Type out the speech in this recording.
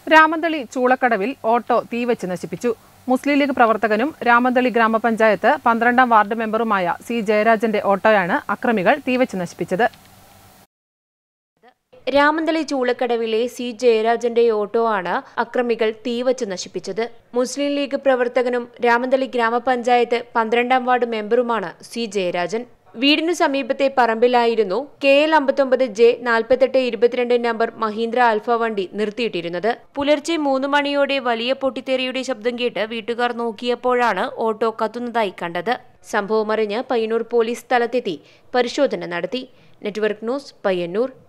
Ramanthali ചൂളക്കടവിൽ auto തീവച്ച് നശിപ്പിച്ചു മുസ്ലിം league പ്രവർത്തകനും രാമന്തളി ഗ്രാമപഞ്ചായത്ത് പന്ത്രണ്ടാം വാർഡ് മെമ്പറുമായ സി ജയരാജന്റെ ഓട്ടോയാണ് അക്രമികൾ തീവച്ച് നശിപ്പിച്ചത് രാമന്തളി ചൂളക്കടവിലെ സി ജയരാജന്റെ ഓട്ടോ ആണ് അക്രമികൾ തീവച്ച് നശിപ്പിച്ചത് മുസ്ലിം ലീഗ് പ്രവർത്തകനും രാമന്തളി ഗ്രാമപഞ്ചായത്ത് പന്ത്രണ്ടാം വാർഡ് മെമ്പറുമാണ് സി ജയരാജൻ വീടിനു സമീപത്തെ പറമ്പിലായിരുന്നു കെ എൽ അമ്പത്തൊമ്പത് ജെ നാൽപ്പത്തെട്ട് ഇരുപത്തിരണ്ട് നമ്പർ മഹീന്ദ്ര ആൽഫ വണ്ടി നിർത്തിയിട്ടിരുന്നത് പുലർച്ചെ മൂന്ന് മണിയോടെ വലിയ പൊട്ടിത്തെറിയുടെ ശബ്ദം കേട്ട് വീട്ടുകാർ നോക്കിയപ്പോഴാണ് ഓട്ടോ കത്തുന്നതായി കണ്ടത് സംഭവമറിഞ്ഞ് പയ്യന്നൂർ പോലീസ് സ്ഥലത്തെത്തി പരിശോധന നടത്തി നെറ്റ്വർക്ക് ന്യൂസ് പയ്യന്നൂർ